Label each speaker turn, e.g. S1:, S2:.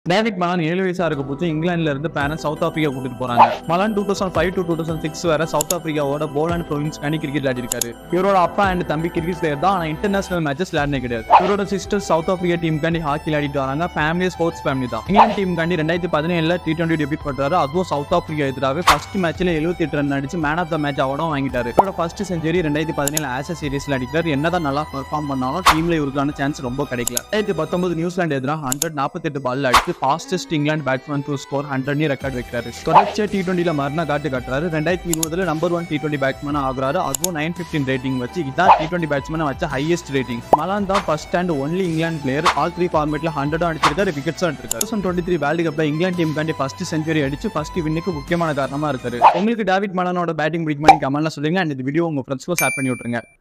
S1: David Malan ஏழு வயசா இருக்க போது இங்கிலாந்துல இருந்து பேரண்ட்ஸ் சவுத் ஆப்பிரிக்கா கூட்டிட்டு போறாங்க Malan two thousand five to two thousand six வரை சவுத் ஆப்பிரிக்காவோட போலாண்ட் ப்ரொவின்ஸ் கனி கிரிக்கெட் விளையாடிருக்காரு இவரோட அப்பா அண்ட் தம்பி கிரிக்கெட் பிளேயர் தான் ஆனா இன்டர்நேஷனல் மேட்சஸ் விளையாடினே கிடையாது இவரோட சிஸ்டர் சவுத் ஆப்பிரிக்கா டீமுக்காண்டி ஹாக்கி விளையாடிட்டு வராங்க ஃபேமிலி ஸ்போர்ட்ஸ் ஃபேமிலி தான் இங்கிலாந்து டீமுக்காண்டி ரெண்டாயிரத்தி பதினேழுல டி டுவெண்ட்டி டெபியூட் பண்றாரு அதுவும் சவுத் ஆப்பிரிக்கா எதிராக ஃபர்ஸ்ட் மேட்ச்ல எழுபத்தி எட்டு ரன் அடிச்சு மேன் ஆஃப் த மேட்ச் அவார்டும் வாங்கிட்டாரு இவரோட ஃபர்ஸ்ட் செஞ்சுரி ரெண்டாயிரத்தி பதினேழு ஆஸ் சீரீஸ்ல அடிக்கிறார் என்னதான் நல்லா பெர்ஃபார்ம் பண்ணாலும் டீம்ல இவருக்கான சான்ஸ் ரொம்ப கிடைக்கல ரெண்டாயிரத்தி பத்தொன்பது நியூசிலாந்து எதிராக ஹண்ட்ரட் நாற்பத்தெட்டு பால் அடிச்சு fastest England batsman to score ஹண்ட்ரட்னி ரெக்கார்ட் வைக்கிறாரு தொடர்ச்சியா டி டுவெண்ட்டில மரண காட்டு காட்டுறாரு ரெண்டாயிரத்தி இருபதுல number one T twenty batsman ஆகுறாரு அதுவும் நைன் ஃபிஃப்டின் ரேட்டிங் வச்சு இதான் டி டுவெண்ட்டி பேட்ஸ்மேன் வச்ச ஹையஸ்ட் ரேட்டிங் மலான் தான் first and only England player all three ஃபார்மேட்ல ஹண்ட்ரடும் அடிச்சிருக்காரு விக்கெட்ஸும் எடுத்திருக்காரு தௌசண்ட் டுவெண்ட்டி த்ரீ வேர்ல்டு கப்ல இங்கிலாந்து டீம் காண்டி ஃபர்ஸ்ட் செஞ்சுரி அடிச்சு ஃபர்ஸ்ட் வின்னுக்கு முக்கியமான காரணமா இருக்காரு உங்களுக்கு டேவிட் மலானோட பேட்டிங் பிடிக்குமா கமெண்ட்ல சொல்லுங்க அண்ட் இந்த வீடியோ உங்க ஃப்ரெண்ட்ஸ்க்கும் ஷேர் பண்ணி விட்டுருங்க